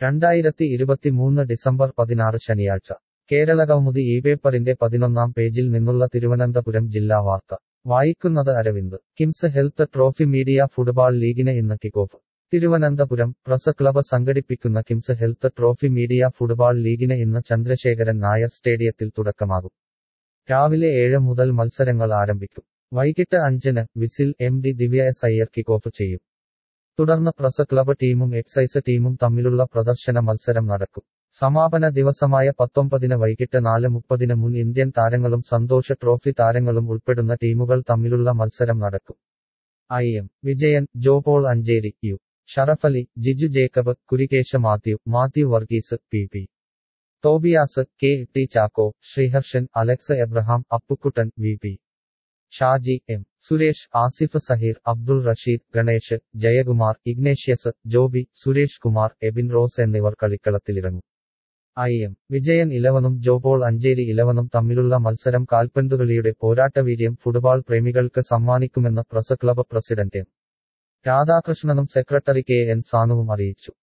രണ്ടായിരത്തി ഇരുപത്തിമൂന്ന് ഡിസംബർ പതിനാറ് ശനിയാഴ്ച കേരളകൗമുദി ഈ പേപ്പറിന്റെ പതിനൊന്നാം പേജിൽ നിന്നുള്ള തിരുവനന്തപുരം ജില്ലാ വാർത്ത വായിക്കുന്നത് Aravind KIMS health trophy media football ലീഗിന് ഇന്ന് കിക്കോഫ് തിരുവനന്തപുരം പ്രസ് ക്ലബ് സംഘടിപ്പിക്കുന്ന KIMS health trophy media football ലീഗിന് ഇന്ന് ചന്ദ്രശേഖരൻ നായർ സ്റ്റേഡിയത്തിൽ തുടക്കമാകും രാവിലെ ഏഴ് മുതൽ മത്സരങ്ങൾ ആരംഭിക്കും വൈകിട്ട് അഞ്ചിന് whistle M D Divya S Iyer kickoff ചെയ്യും തുടർന്ന് പ്രസ് ക്ലബ് ടീമും എക്സൈസ് ടീമും തമ്മിലുള്ള പ്രദർശന മത്സരം നടക്കും സമാപന ദിവസമായ പത്തൊമ്പതിന് വൈകിട്ട് നാല് മുപ്പതിന് മുൻ ഇന്ത്യൻ താരങ്ങളും സന്തോഷ ട്രോഫി താരങ്ങളും ഉൾപ്പെടുന്ന ടീമുകൾ തമ്മിലുള്ള മത്സരം നടക്കും I M Vijayan Jopaul Ancheri U Sharafali Jiju Jacob Kurikesa Mathew Mathew Varghese P P Tobias K T Chacko Sreeharshan Alex Abraham Appukuttan V P Shaji M Suresh Asif Saheer Abdul Rasheed Ganesh Jayakumar Ignatius Joby Suresh Kumar Ebin Rose എന്നിവർ കളിക്കളത്തിലിറങ്ങും ഐ എം വിജയൻ ഇലവനും ജോപോൾ അഞ്ചേരി ഇലവനും തമ്മിലുള്ള മത്സരം കാൽപന്തുകളിയുടെ പോരാട്ടവീര്യം ഫുട്ബോൾ പ്രേമികൾക്ക് സമ്മാനിക്കുമെന്ന് പ്രസ് ക്ലബ് പ്രസിഡന്റ് എം രാധാകൃഷ്ണനും സെക്രട്ടറി കെ എൻ സാനുവും അറിയിച്ചു